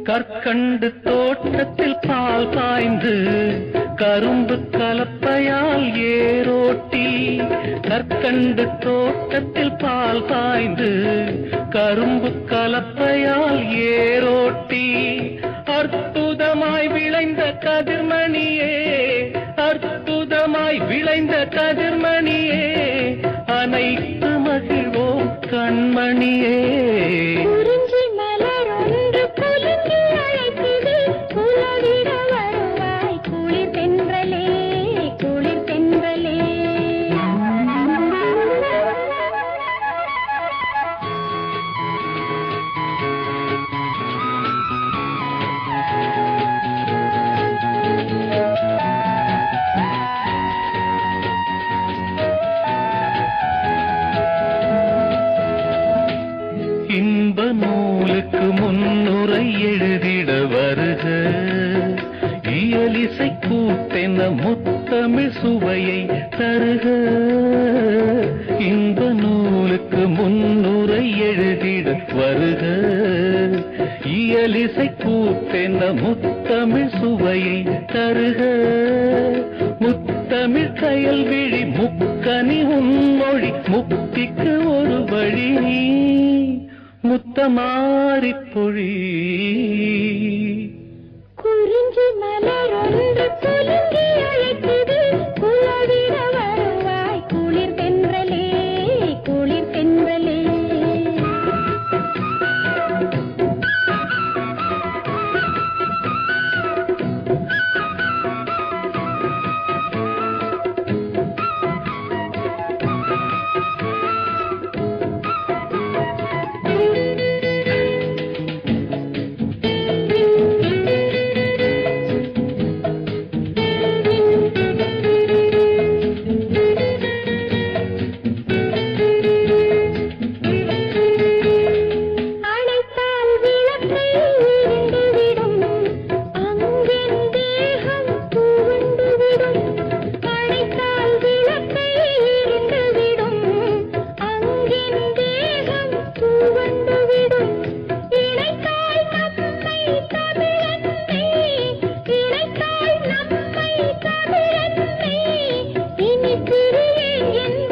கற்கண்டு தோட்டத்தில் பால் பாய்ந்து கரும்பு கலப்பையால் ஏரோட்டி கற்கண்டு தோட்டத்தில் பால் பாய்ந்து கரும்பு கலப்பையால் ஏரோட்டி அற்புதமாய் விளைந்த கதிர்மணியே அற்புதமாய் விளைந்த கதிர்மணியே அனைத்து மகிழ்வோம் கண்மணியே குறிஞ்சி மலர் ஒன்று குலுங்கி அழைக்குது குலவிட வருவாய் குளிர் தென்றலே குளிர் தென்றலே இன்ப நூலுக்கு முன்னுரை எழுதிட வருக இயலிசை கூட்டென முத்தமிழ் சுவையை தருக இன்ப நூலுக்கு முன்னுரை எழுதிட வருக இயலிசை கூட்டென முத்தமிழ் சுவையை தருக முத்தமிழ் கயல் விழி முக்கனி உன்மொழி முக்திக்கு ஒரு வழி முத்தமாரி பொழி குறிஞ்சி மலர் ஒன்று குலுங்கி அழைக்குது குலவிட வருவாய் குளிர் தென்றலே குளிர் தென்றலே அணைத்தால் விளக்கை எரிந்துவிடும் அங்கின் தேகம் துவண்டுவிடும் அணைத்தால் விளக்கை எரிந்துவிடும் அங்கின் தேகம் துவண்டுவிடும் இணைத்தால் நம்மை தமிழன்னை இணைத்தால் நம்மை தமிழன்னை இனி பிரிவேன் என்